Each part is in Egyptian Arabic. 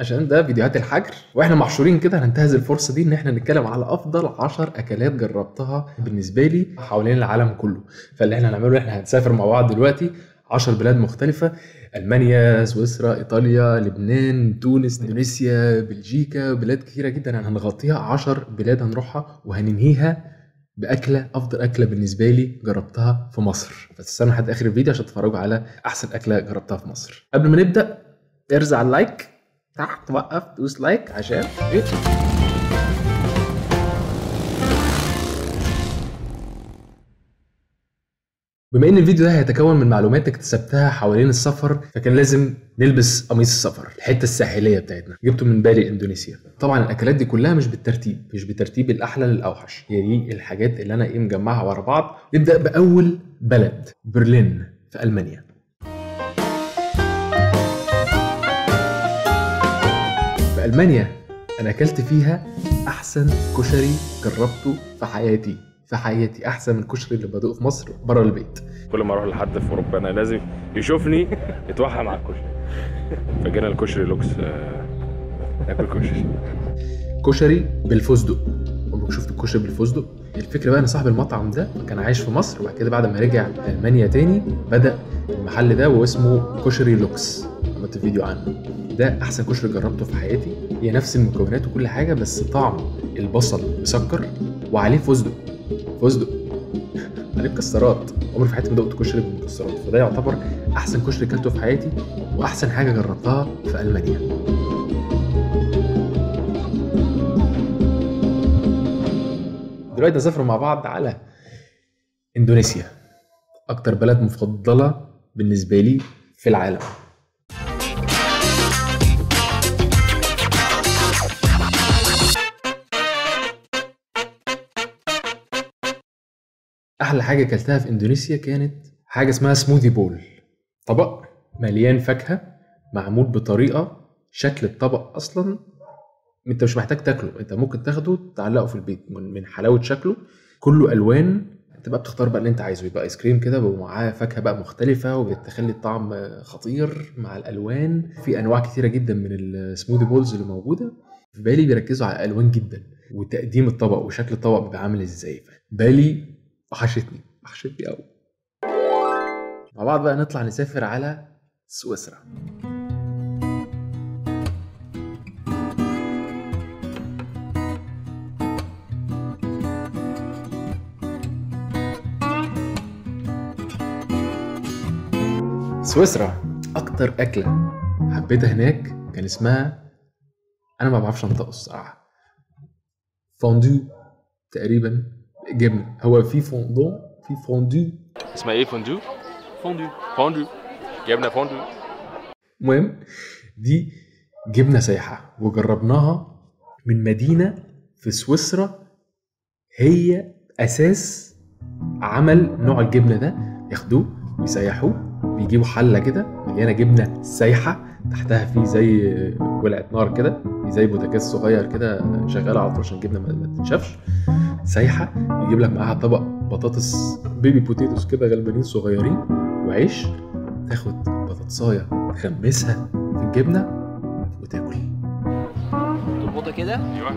عشان ده فيديوهات الحجر واحنا محشورين كده هننتهز الفرصه دي ان احنا نتكلم على افضل 10 اكلات جربتها بالنسبه لي حوالين العالم كله فاللي احنا هنعمله احنا هنسافر مع بعض دلوقتي 10 بلاد مختلفه المانيا سويسرا ايطاليا لبنان تونس اندونيسيا بلجيكا بلاد كتيره جدا هنغطيها 10 بلاد هنروحها وهننهيها باكله افضل اكله بالنسبه لي جربتها في مصر فتستنوا لحد اخر الفيديو عشان تتفرجوا على احسن اكله جربتها في مصر قبل ما نبدا ارزع اللايك تحت وقف دوس لايك عشان ايه بما ان الفيديو ده هيتكون من معلومات اكتسبتها حوالين السفر فكان لازم نلبس قميص السفر الحته الساحليه بتاعتنا جبته من بالي اندونيسيا طبعا الاكلات دي كلها مش بالترتيب مش بترتيب الاحلى للاوحش هي دي الحاجات اللي انا ايه مجمعها ورا بعض نبدا باول بلد برلين في المانيا في المانيا انا اكلت فيها احسن كشري جربته في حياتي في حياتي احسن من الكشري اللي بدوقه في مصر بره البيت كل ما اروح لحد في اوروبا انا لازم يشوفني يتوحى مع الكشري فجينا الكشري لوكس آه، ناكل كشري كشري بالفستق عمرك شفت الكشري بالفستق الفكره بقى ان صاحب المطعم ده كان عايش في مصر وبعد كده بعد ما رجع المانيا تاني بدا المحل ده واسمه كشري لوكس عملت فيديو عنه ده احسن كشري جربته في حياتي هي نفس المكونات وكل حاجه بس طعم البصل مسكر وعليه فستق فستق عليه مكسرات عمري في حياتي ما دقت كشري بالمكسرات فده يعتبر احسن كشري اكلته في حياتي واحسن حاجه جربتها في المانيا دلوقتي هنسافر مع بعض على اندونيسيا اكتر بلد مفضله بالنسبه لي في العالم احلى حاجه اكلتها في اندونيسيا كانت حاجه اسمها سموذي بول طبق مليان فاكهه معمول بطريقه شكل الطبق اصلا انت مش محتاج تاكله انت ممكن تاخده تعلقه في البيت من من حلاوه شكله كله الوان انت بقى بتختار بقى اللي انت عايزه يبقى ايس كريم كده ومعاه فاكهه بقى مختلفه وبتخلي الطعم خطير مع الالوان في انواع كتيره جدا من السموذي بولز اللي موجوده في بالي بيركزوا على الالوان جدا وتقديم الطبق وشكل الطبق بيبقى عامل ازاي بالي وحشتني وحشتني قوي مع بعض بقى نطلع نسافر على سويسرا سويسرا اكتر اكله حبيتها هناك كان اسمها انا ما بعرفش انطقه الصراحه فوندو تقريبا جبنه هو في فوندون في فوندو اسمها ايه فوندو؟ فوندو فوندو جبنه فوندو المهم دي جبنه سايحه وجربناها من مدينه في سويسرا هي اساس عمل نوع الجبنه ده ياخدوه ويسيحوه بيجيبوا حله كده مليانه جبنه سايحه تحتها في زي ولعه نار كده في زي بوتاجاز صغير كده شغال على طول عشان الجبنه ما ما تنشفش سايحه يجيب لك معاها طبق بطاطس بيبي بوتيتوس كده غلبانين صغيرين وعيش تاخد بطاطسايه تغمسها في الجبنه وتاكل تربطها كده ايوه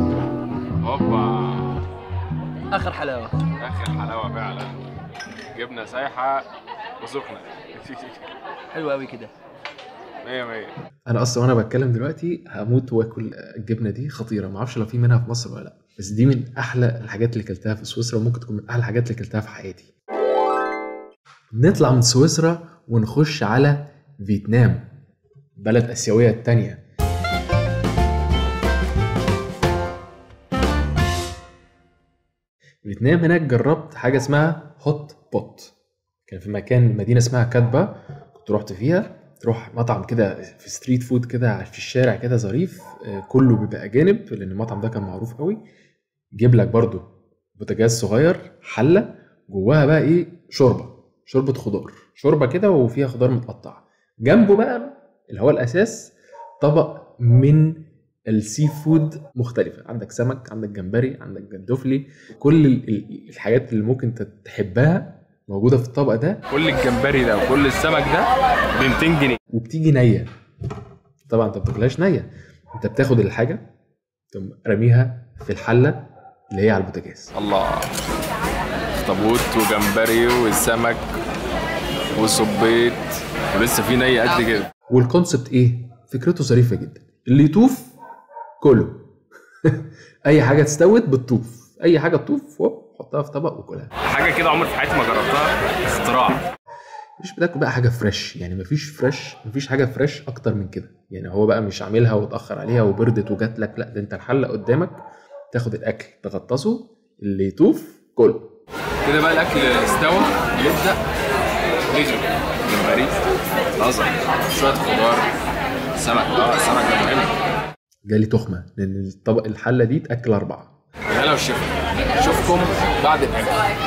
هوبا اخر حلاوه اخر حلاوه فعلا جبنه سايحه وسخنه حلوه قوي كده مية مية انا اصلا وانا بتكلم دلوقتي هموت واكل الجبنه دي خطيره ما اعرفش لو في منها في مصر ولا لا بس دي من احلى الحاجات اللي اكلتها في سويسرا وممكن تكون من احلى الحاجات اللي اكلتها في حياتي نطلع من سويسرا ونخش على فيتنام بلد اسيويه التانية فيتنام هناك جربت حاجه اسمها هوت بوت كان في مكان مدينه اسمها كاتبا كنت رحت فيها تروح مطعم كده في ستريت فود كده في الشارع كده ظريف آه، كله بيبقى اجانب لان المطعم ده كان معروف قوي يجيب لك برضو بوتاجاز صغير حله جواها بقى ايه شوربه شوربه خضار شوربه كده وفيها خضار متقطع جنبه بقى اللي هو الاساس طبق من السي فود مختلفة عندك سمك عندك جمبري عندك جندوفلي كل ال- ال- الحاجات اللي ممكن انت تحبها موجودة في الطبق ده كل الجمبري ده وكل السمك ده ب 200 جنيه وبتيجي نية طبعا انت ما بتاكلهاش نيه انت بتاخد الحاجه تقوم راميها في الحله اللي هي على البوتاجاز الله اخطبوط وجمبري والسمك وصبيت ولسه في ني قد كده والكونسبت ايه فكرته ظريفه جدا اللي يطوف كله اي حاجه تستوت بتطوف اي حاجه تطوف هوب حطها في طبق وكلها حاجه كده عمري في حياتي ما جربتها اختراع مش بتاكل بقى حاجه فريش يعني مفيش فريش مفيش حاجه فريش اكتر من كده يعني هو بقى مش عاملها واتاخر عليها وبردت وجات لك لا ده انت الحله قدامك تاخد الاكل تغطسه اللي يطوف كله كده بقى الاكل استوى يبدا يغلي جمبري نظر شويه خضار سمك اه السمك ده مهم جالي تخمه لان الطبق الحله دي تاكل اربعه انا والشيف اشوفكم بعد الاكل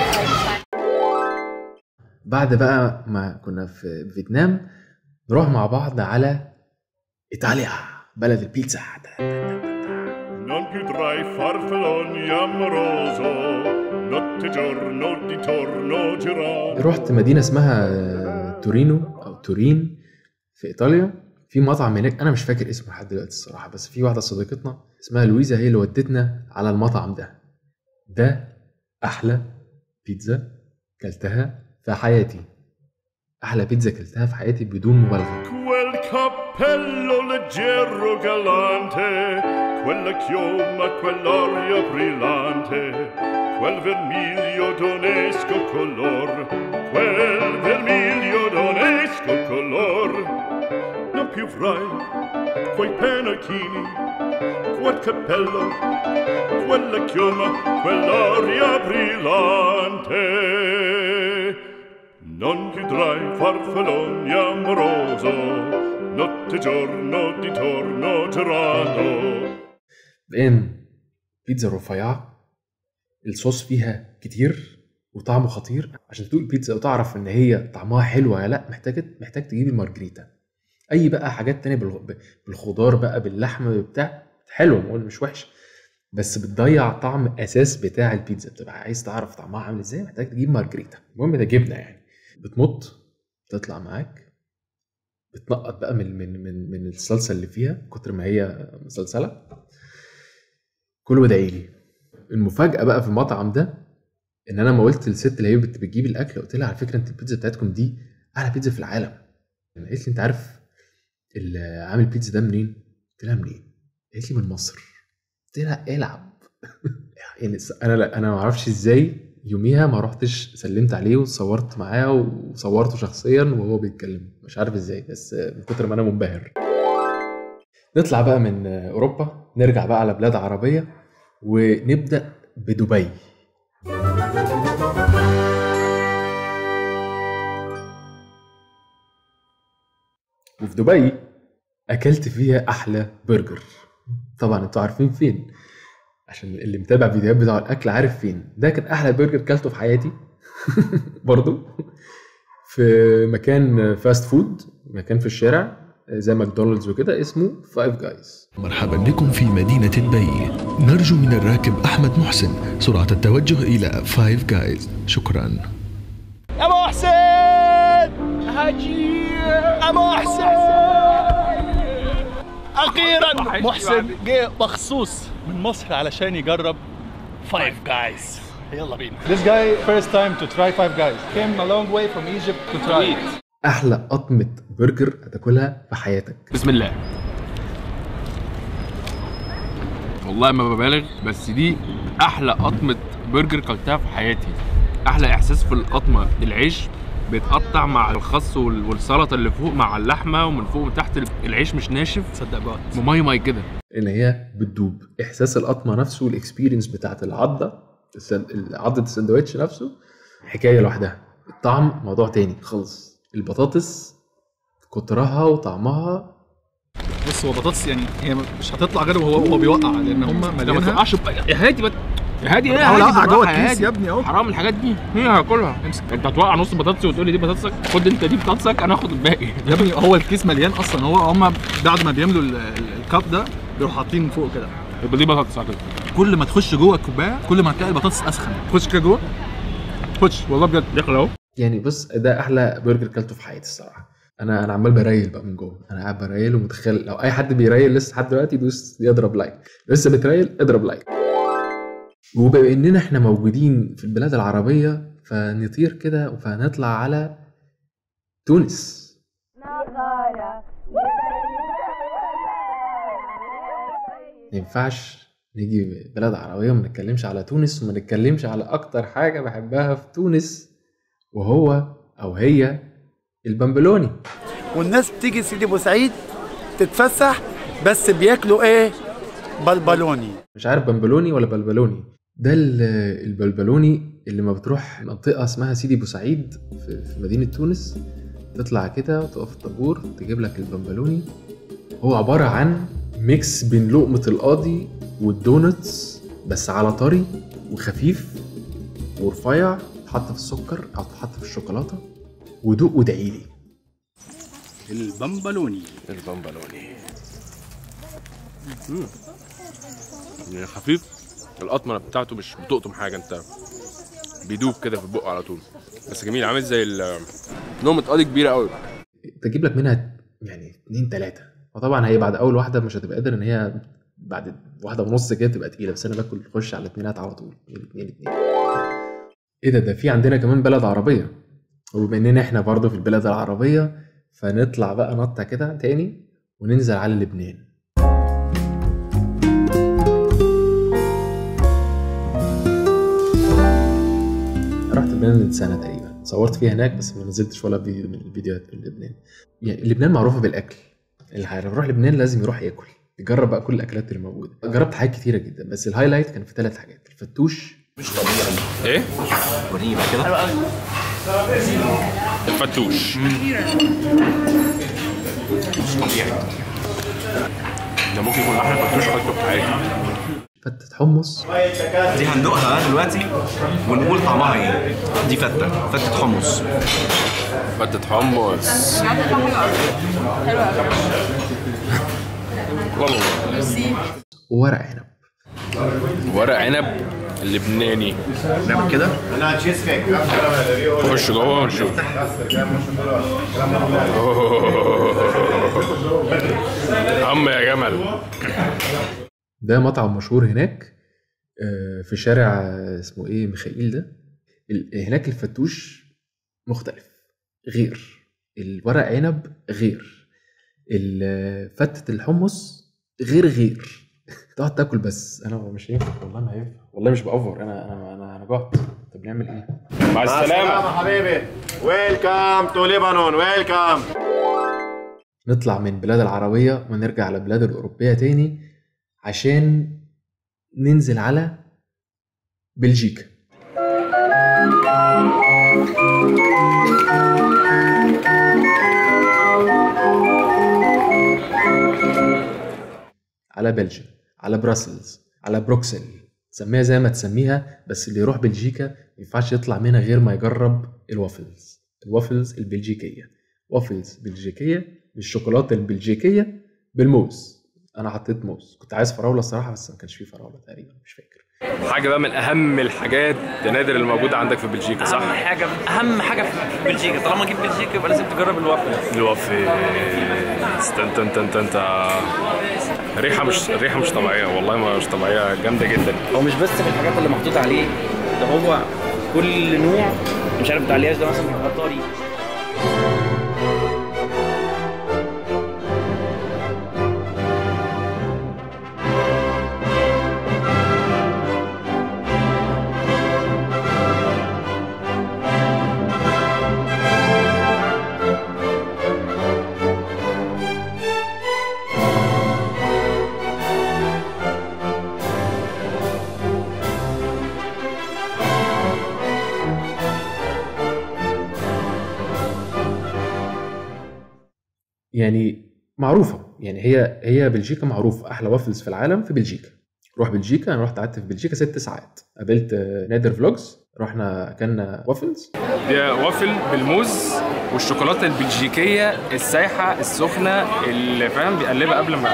بعد بقى ما كنا في فيتنام نروح مع بعض على ايطاليا بلد البيتزا Non più tra i farfalloni amoroso, notte e giorno di torno girare. رحت مدينه اسمها تورينو او تورين في ايطاليا في مطعم هناك انا مش فاكر اسمه لحد دلوقتي الصراحه بس في واحده صديقتنا اسمها لويزا هي اللي ودتنا على المطعم ده ده احلى بيتزا كلتها في حياتي احلى بيتزا كلتها في حياتي بدون مبالغه Quel cappello leggero galante, quella chioma, quell'aria brillante, quel vermiglio d'onesco color, quel vermiglio d'onesco color. Non più avrai quei pennacchini, quel cappello, quella chioma, quell'aria brillante. Non chiudrai farfalloni amoroso, notte e giorno di torno girando. بان بيتزا رفيعه الصوص فيها كتير وطعمه خطير عشان تدوق البيتزا وتعرف ان هي طعمها حلو ولا لا محتاج محتاج تجيب المارجريتا اي بقى حاجات تانية بالغ- بالخضار بقى باللحمه بتاع حلو بقول مش وحش بس بتضيع طعم اساس بتاع البيتزا بتبقى عايز تعرف طعمها عامل ازاي محتاج تجيب مارجريتا المهم ده جبنه يعني بتمط تطلع معاك بتنقط بقى من من من من الصلصه اللي فيها كتر ما هي مسلسله كل وادعي لي المفاجاه بقى في المطعم ده ان انا ما قلت للست اللي هي بت- بتجيب الاكل قلت لها على فكره انت البيتزا بتاعتكم دي اعلى بيتزا في العالم قالت لي انت عارف اللي عامل البيتزا ده منين؟ قلت لها منين؟ قالت لي من مصر قلت لها العب يعني س- انا لا انا ما اعرفش ازاي يوميها ما رحتش سلمت عليه وصورت معاه وصورته شخصيا وهو بيتكلم مش عارف ازاي بس من كتر ما انا منبهر نطلع بقى من اوروبا نرجع بقى على بلاد عربيه ونبدا بدبي وفي دبي اكلت فيها احلى برجر طبعا انتوا عارفين فين عشان اللي متابع فيديوهات بتاع الاكل عارف فين ده كان احلى برجر كلته في حياتي برضو في مكان فاست فود مكان في الشارع زي ماكدونالدز وكده اسمه فايف جايز مرحبا بكم في مدينة دبي نرجو من الراكب أحمد محسن سرعة التوجه إلى فايف جايز شكرا يا محسن هاجي يا محسن اخيرا محسن جه مخصوص من مصر علشان يجرب فايف جايز يلا بينا This guy, first time to try Five Guys. Came a long way from Egypt to try it. احلى قطمه برجر هتاكلها في حياتك بسم الله والله ما ببالغ بس دي احلى قطمه برجر كلتها في حياتي احلى احساس في القطمه العيش بيتقطع مع الخس وال- والسلطه اللي فوق مع اللحمه ومن فوق وتحت العيش مش ناشف تصدق جوعت ممي مي كده ان هي بتدوب احساس القطمه نفسه والاكسبيرينس بتاعت العضه السن- عضه السندوتش نفسه حكايه لوحدها الطعم موضوع تاني خالص البطاطس كترها وطعمها بص هو بطاطس يعني هي مش هتطلع غير وهو هو بيوقع لان هم ده ما مليانها توقعش بقى- يا هادي بقى يا هادي ايه يا بحاول هادي اوقع جوه بالراحة يا الكيس هادي. يا ابني اهو حرام الحاجات دي هي هاكلها انت هتوقع نص بطاطسي وتقول لي دي بطاطسك خد انت دي بطاطسك انا هاخد الباقي يا ابني هو الكيس مليان اصلا هو هم بعد ما بيملوا ال- ال- الكاب ده بيروحوا حاطين من فوق كده يبقى دي بطاطس على كده كل ما تخش جوه الكوبايه كل ما هتلاقي البطاطس اسخن خش كده جوه خش والله بجد داخل اهو يعني بص ده احلى برجر كلته في حياتي الصراحه انا انا عمال بريل بقى من جوه انا قاعد بريل ومتخيل لو اي حد بيريل لسه لحد دلوقتي يدوس يضرب لايك لسه بتريل اضرب لايك وبما اننا احنا موجودين في البلاد العربيه فنطير كده فنطلع على تونس ما ينفعش نيجي بلد عربية وما نتكلمش على تونس وما نتكلمش على أكتر حاجة بحبها في تونس وهو أو هي البنبلوني والناس بتيجي سيدي بوسعيد تتفسح بس بياكلوا ايه بلبلوني مش عارف بنبلوني ولا بلبلوني ده ال- البلبلوني اللي ما بتروح منطقة اسمها سيدي بوسعيد في في مدينة تونس تطلع كده وتقف في الطابور تجيب لك البنبلوني هو عبارة عن ميكس بين لقمة القاضي والدونتس بس على طري وخفيف ورفيع تحط في السكر أو تحط في الشوكولاتة ودوق وادعيلي البمبلوني البمبلوني مم. يعني خفيف القطمه بتاعته مش بتقطم حاجه انت بيدوب كده في البق على طول بس جميل عامل زي ال- لقمه قاضي كبيره قوي تجيب لك منها يعني اتنين تلاتة وطبعا هي بعد اول واحدة مش هتبقى قادر ان هي بعد واحدة ونص كده تبقى تقيلة بس انا باكل خش على اتنينات على طول اتنين اتنين ايه ده ده في عندنا كمان بلد عربية وبما اننا احنا برضه في البلاد العربية فنطلع بقى نطة كده تاني وننزل على لبنان رحت لبنان من سنة تقريبا صورت فيها هناك بس ما نزلتش ولا فيديو من الفيديوهات من لبنان يعني لبنان معروفة بالأكل اللي هيروح لبنان لازم يروح ياكل يجرب بقى كل الأكلات اللي موجودة جربت حاجات كتيرة جدا بس الهايلايت كان في ثلاث حاجات الفتوش ايه؟ وريني بقى كده الفتوش مش طبيعي ده ممكن يكون احلى فتوش اكله في حياتي فتة حمص دي هندوقها دلوقتي ونقول طعمها ايه دي فتة فتة حمص فتة حمص والله وورق عنب ورق عنب اللبناني نعمل كده خش جوه ونشوف عم يا جمل ده مطعم مشهور هناك آه، في شارع آه، اسمه ايه ميخائيل ده ال- هناك الفتوش مختلف غير الورق عنب غير ال- فتة الحمص غير غير تقعد تاكل بس انا مش هينفع والله ما هينفع والله مش بأفور انا انا انا انا جعت طب نعمل ايه مع السلامة حبيبي ويلكم تو ليبانون ويلكم نطلع من بلاد العربية ونرجع على بلاد الأوروبية تاني عشان ننزل على بلجيكا على بلجيا على براسلز على بروكسل سميها زي ما تسميها بس اللي يروح بلجيكا ما ينفعش يطلع منها غير ما يجرب الوافلز الوافلز البلجيكية وافلز بلجيكية بالشوكولاتة البلجيكية بالموز انا حطيت موز كنت عايز فراولة الصراحة بس ما كانش فيه فراولة تقريبا مش فاكر حاجة بقى من أهم الحاجات يا نادر اللي موجودة عندك في بلجيكا صح؟ اهم حاجه اهم حاجه في بلجيكا طالما جيت بلجيكا يبقى لازم تجرب الوافل الوافل تن تن تن تن تا. ريحة مش ريحة مش طبيعية والله ما مش طبيعية جامدة جدا هو مش بس في الحاجات اللي محطوط عليه ده هو كل نوع مش عارف بتاع الياس ده مثلا بيبقى طري يعني معروفة يعني هي هي بلجيكا معروفة أحلى وافلز في العالم في بلجيكا روح بلجيكا أنا رحت قعدت في بلجيكا ست ساعات قابلت آه، نادر فلوجز رحنا أكلنا وافلز دي وافل بالموز والشوكولاتة البلجيكية السايحة السخنة اللي فاهم بيقلبها قبل ما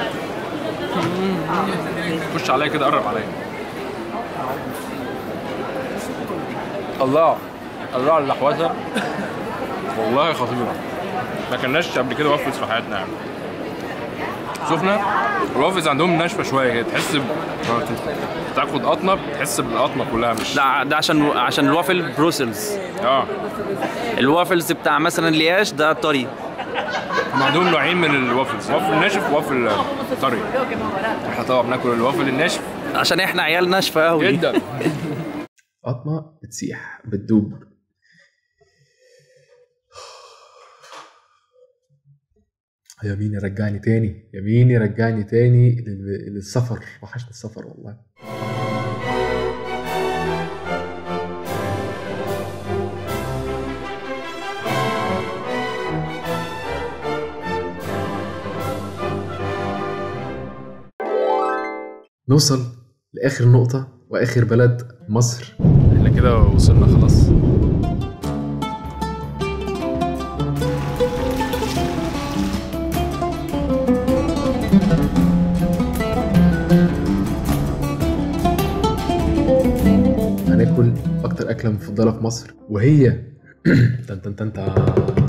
خش عليا كده قرب عليا الله الله على اللحوسة والله خطيرة ما كناش قبل كده وافلز في حياتنا يعني شفنا الوافلز عندهم ناشفه شويه كده تحس ب... لما تاخد قطمه بتحس بالقطمه كلها مش ده ده عشان عشان الوافل بروسلز اه الوافلز بتاع مثلا لياش ده طري هم عندهم نوعين من الوافلز وافل ناشف ووافل طري احنا طبعا بناكل الوافل الناشف عشان احنا عيال ناشفه قوي جدا قطمه بتسيح بتدوب يا مين يرجعني تاني يا مين يرجعني تاني لل- للسفر وحشني السفر والله نوصل لآخر نقطة وآخر بلد مصر احنا كده وصلنا خلاص هناكل أكتر أكلة مفضلة في مصر وهي تن تن تن تن.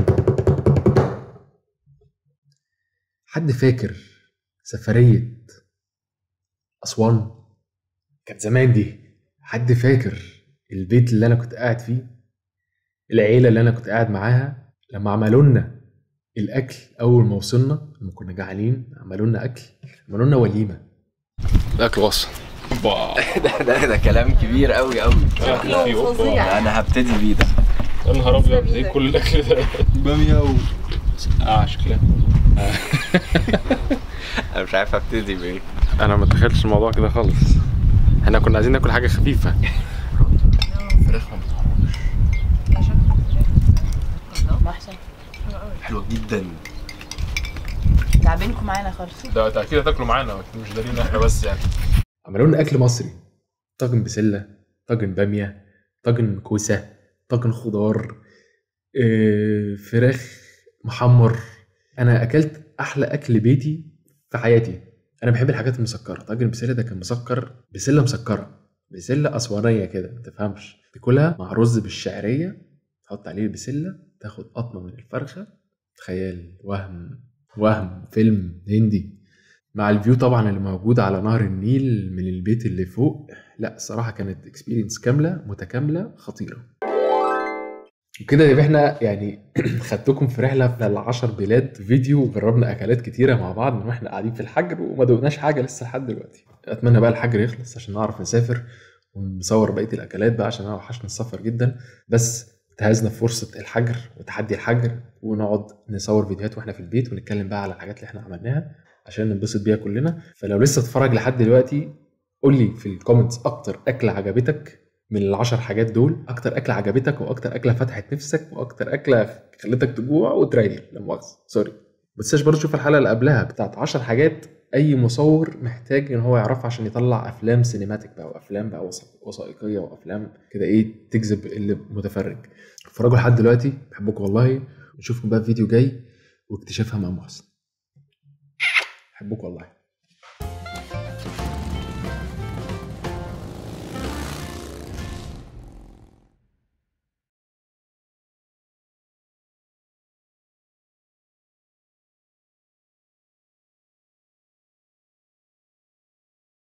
حد فاكر سفرية أسوان كانت زمان دي حد فاكر البيت اللي أنا كنت قاعد فيه العيلة اللي أنا كنت قاعد معاها لما عملوا لنا الأكل أول ما وصلنا لما كنا جعانين عملوا لنا أكل عملوا لنا وليمة الاكل وصل ده ده ده كلام كبير قوي قوي فظيع. انا هبتدي بيه ده يا نهار ابيض ايه كل الاكل ده باميه و اه شكلها انا مش عارف ابتدي بايه انا ما تخيلتش الموضوع كده خالص احنا كنا عايزين ناكل حاجه خفيفه فراخ محسن حلوه جدا تعبينكم معانا خالص ده ده اكيد هتاكلوا معانا أكيد مش دارين احنا بس يعني عملوا لنا اكل مصري طاجن بسله طاجن باميه طاجن كوسه طاجن خضار آه، فراخ محمر انا اكلت احلى اكل بيتي في حياتي انا بحب الحاجات المسكره طاجن بسله ده كان مسكر بسله مسكره بسله اسوانيه كده ما تفهمش تاكلها مع رز بالشعريه تحط عليه البسله تاخد قطمه من الفرخه تخيل وهم وهم فيلم هندي مع الفيو طبعا اللي موجود على نهر النيل من البيت اللي فوق لا الصراحه كانت اكسبيرينس كامله متكامله خطيره وكده يبقى احنا يعني خدتكم في رحله في العشر بلاد فيديو وجربنا اكلات كتيره مع بعض من واحنا قاعدين في الحجر وما دوقناش حاجه لسه لحد دلوقتي اتمنى بقى الحجر يخلص عشان نعرف نسافر ونصور بقيه الاكلات بقى عشان انا وحشني السفر جدا بس انتهزنا فرصه الحجر وتحدي الحجر ونقعد نصور فيديوهات واحنا في البيت ونتكلم بقى على الحاجات اللي احنا عملناها عشان ننبسط بيها كلنا فلو لسه اتفرج لحد دلوقتي قول لي في الكومنتس اكتر اكله عجبتك من العشر حاجات دول اكتر اكله عجبتك واكتر اكله فتحت نفسك واكتر اكله خلتك تجوع وتريل لا مؤاخذه سوري ما تنساش برضه تشوف الحلقه اللي قبلها بتاعت 10 حاجات اي مصور محتاج ان هو يعرفها عشان يطلع افلام سينماتيك بقى وافلام بقى وث- وثائقيه وافلام كده ايه تجذب اللي متفرج اتفرجوا لحد دلوقتي بحبكم والله ونشوفكم بقى في فيديو جاي واكتشافها مع محسن بحبكم والله